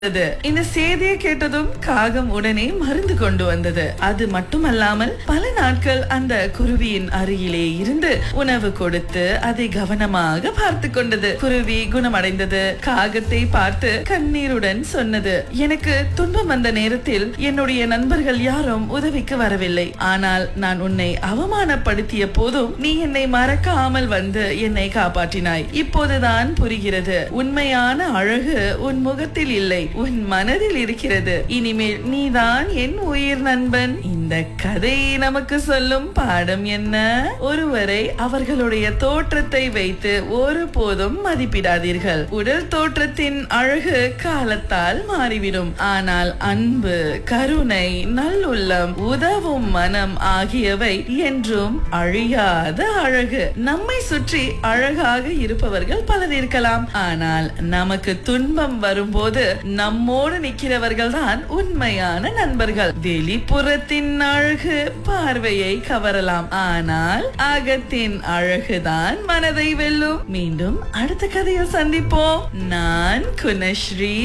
வந்தது. இந்த செய்தியை கேட்டதும் காகம் உடனே மருந்து கொண்டு வந்தது அது மட்டுமல்லாமல் பல நாட்கள் அந்த குருவியின் அருகிலே இருந்து உணவு கொடுத்து அதை கவனமாக பார்த்து கொண்டது குருவி குணமடைந்தது காகத்தை பார்த்து கண்ணீருடன் சொன்னது எனக்கு துன்பம் வந்த நேரத்தில் என்னுடைய நண்பர்கள் யாரும் உதவிக்கு வரவில்லை ஆனால் நான் உன்னை அவமானப்படுத்திய போதும் நீ என்னை மறக்காமல் வந்து என்னை காப்பாற்றினாய் இப்போதுதான் புரிகிறது உண்மையான அழகு உன் முகத்தில் இல்லை உன் மனதில் இருக்கிறது இனிமேல் நீதான் என் உயிர் நண்பன் இந்த கதை நமக்கு சொல்லும் பாடம் என்ன ஒருவரை அவர்களுடைய தோற்றத்தை வைத்து ஒருபோதும் மதிப்பிடாதீர்கள் உடல் தோற்றத்தின் அழகு காலத்தால் மாறிவிடும் ஆனால் அன்பு கருணை நல்லுள்ளம் உதவும் மனம் ஆகியவை என்றும் அழியாத அழகு நம்மை சுற்றி அழகாக இருப்பவர்கள் பலர் இருக்கலாம் ஆனால் நமக்கு துன்பம் வரும்போது நம்மோடு நிற்கிறவர்கள் தான் உண்மையான நண்பர்கள் வெளிப்புறத்தின் அழகு பார்வையை கவரலாம் ஆனால் அகத்தின் அழகுதான் மனதை வெல்லும் மீண்டும் அடுத்த கதையில் சந்திப்போம் நான் குணஸ்ரீ